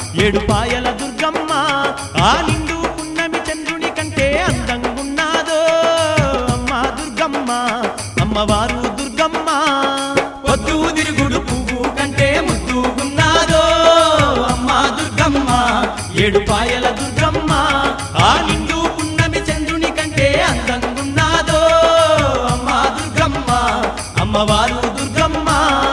ఏడు పాయల దుర్గమ్మ ఆ నిండు పున్నమి చంద్రుని కంటే అందంగున్నాదో అమ్మ దుర్గమ్మ అమ్మవారు దుర్గమ్మ పొద్దు తిరుగుడు పువ్వు కంటే ముద్దుగున్నాదో అమ్మ దుర్గమ్మ ఏడు పాయల దుర్గమ్మ ఆ నిండు పున్నమి చంద్రుని కంటే అందంగున్నాదో అమ్మ దుర్గమ్మ అమ్మవారు దుర్గమ్మ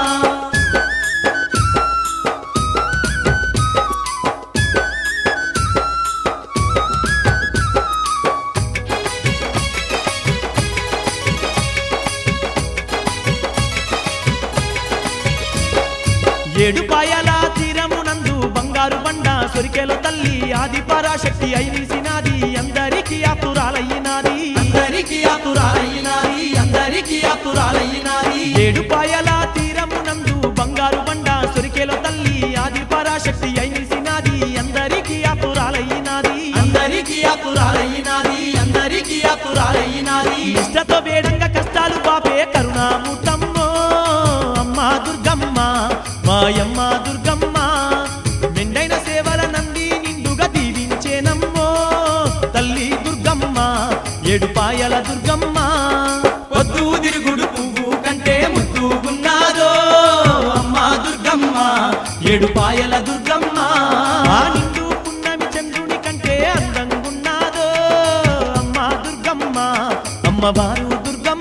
ఏడు పాయల తీరమునందు బంగారు బండ సొరికెల తల్లి ఆది పరాశక్తి అయినిసినాది అందరికి ఆతురాలయ్యినాది అందరికి ఆతురాలయ్యినాది అందరికి ఆతురాలయ్యినాది ఏడు పాయల తీరమునందు బంగారు బండ సొరికెల తల్లి ఆది పరాశక్తి అయినిసినాది అందరికి ఆతురాలయ్యినాది అందరికి ఆతురాలయ్యినాది అందరికి ఆతురాలయ్యినాది ఇష్టతో వేడంగా కష్టాలు పాపే కరుణామూర్తమ్మో అమ్మ దుర్గమ్మ మాయమ్మ దుర్గమ్మ మెండైన సేవల నంది నిండుగా దీవించేనమ్మో తల్లి దుర్గమ్మ ఏడు పాయల దుర్గమ్మ పొద్దు తిరుగుడు పువ్వు కంటే ముద్దుగున్నాదో అమ్మ దుర్గమ్మ ఏడు పాయల దుర్గమ్మ ఆ నిండు పున్నమి చంద్రుని కంటే అందంగున్నాదో అమ్మ దుర్గమ్మ అమ్మవారు దుర్గమ్మ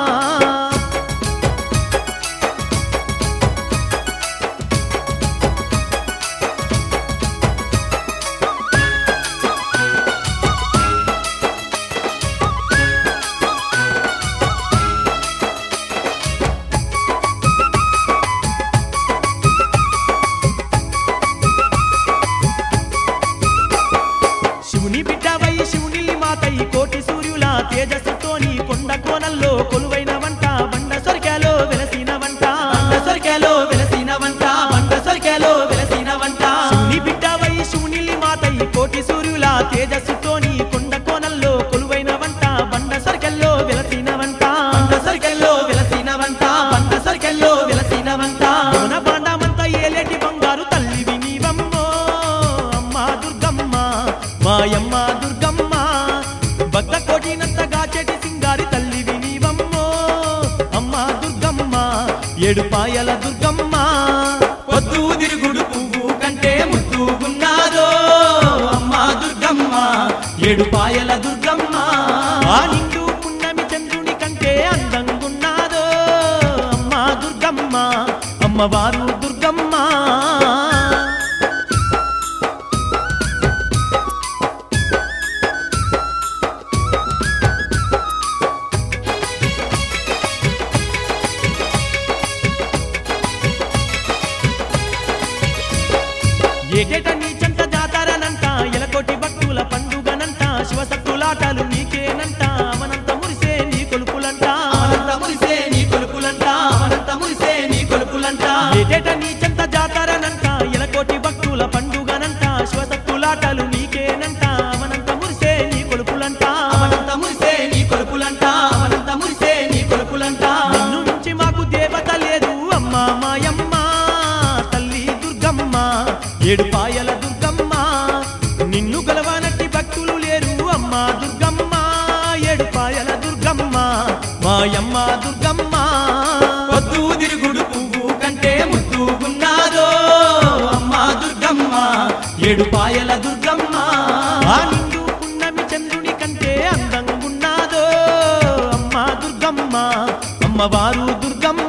శివుని బిడ్డవై శివుని మాతై కోటి సూర్యుల తేజస్సుతోని కొండ కోనల్లో కొలువైన వంట బండ సొరికాలో వెలసిన వంట బండ సొరికాలో వెలసిన వంట బండ సొరికాలో వెలసిన వంట శివుని బిడ్డవై శివుని మాతై కోటి సూర్యుల తేజస్సుతోని కొండ కోనల్లో కొలువైన వంట బండ సొరికల్లో వెలసిన వంట బండ సొరికల్లో వెలసిన వంట బండ సొరికల్లో వెలసిన వంట మన బాండమంతా ఏలేటి బంగారు తల్లివి నీవమ్మో అమ్మ దుర్గమ్మ మాయమ్మ దుర్గమ్మ భక్త కోటినంతగా చెటి సింగారి తల్లివి నీవమ్మో అమ్మ దుర్గమ్మ ఏడు పాయల దుర్గమ్మ పొద్దు తిరుగుడు పువ్వు కంటే ముద్దుగున్నాదో అమ్మ దుర్గమ్మ ఏడు పాయల దుర్గమ్మ ఆ నిండు పున్నమి చంద్రుని కంటే అందంగున్నాదో అమ్మ దుర్గమ్మ అమ్మవారు దుర్గమ్మ ఏటేట నీ చెంత జాతరనంట ఎలకోటి భక్తుల పండుగనంట శివసత్తులాటలు నీకేనంట అవనంత మురిసే నీ కొలుపులంట అవనంత మురిసే నీ కొలుపులంట అవనంత మురిసే నీ కొలుపులంట ఏటేట నీ చెంత జాతరనంట ఎలకోటి భక్తుల పండుగనంట శివసత్తులాటలు నీకేనంట అవనంత మురిసే నీ కొలుపులంట అవనంత మురిసే నీ కొలుపులంట అవనంత మురిసే నీ కొలుపులంట నిన్ను మించి మాకు దేవత లేదు అమ్మ మాయమ్మ తల్లి దుర్గమ్మ ఏడు పాయల దుర్గమ్మ నిన్ను గలవనట్టి భక్తులు లేరు అమ్మ దుర్గమ్మ ఏడు పాయల దుర్గమ్మ మాయమ్మ దుర్గమ్మ పొద్దు తిరుగుడు పువ్వు కంటే ముద్దుగున్నాదో అమ్మ దుర్గమ్మ ఏడు పాయల దుర్గమ్మ ఆ నిండు పున్నమి చంద్రుని కంటే అందంగున్నాదో అమ్మ దుర్గమ్మ అమ్మవారు దుర్గమ్మ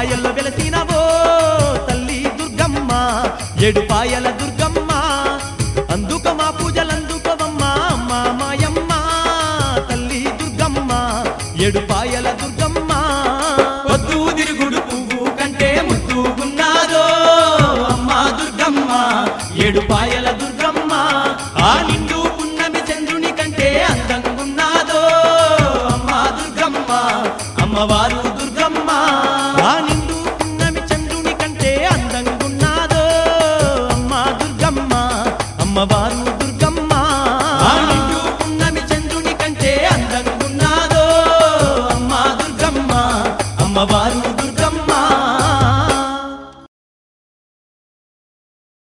పాయల్లో వెలసినవో తల్లి దుర్గమ్మ ఏడు పాయల దుర్గమ్మ అందుక మా పూజలందుకోవమ్మా అమ్మ మాయమ్మ తల్లి దుర్గమ్మ ఏడు పాయల దుర్గమ్మ పొద్దు తిరుగుడు పువ్వు కంటే ముద్దుగున్నాదో అమ్మా దుర్గమ్మ ఏడు పాయల దుర్గమ్మ ఆ నిండు పున్నమి చంద్రుని కంటే అందంగున్నాదో అమ్మా దుర్గమ్మ అమ్మవారు దుర్గమ్మ ఆ నిండు పున్నమి చంద్రుని కంటే అందంగున్నాదో అమ్మ దుర్గమ్మ అమ్మవారు దుర్గమ్మ ఆ నిండు పున్నమి చంద్రుని కంటే అందంగున్నాదో అమ్మా దుర్గమ్మ అమ్మవారు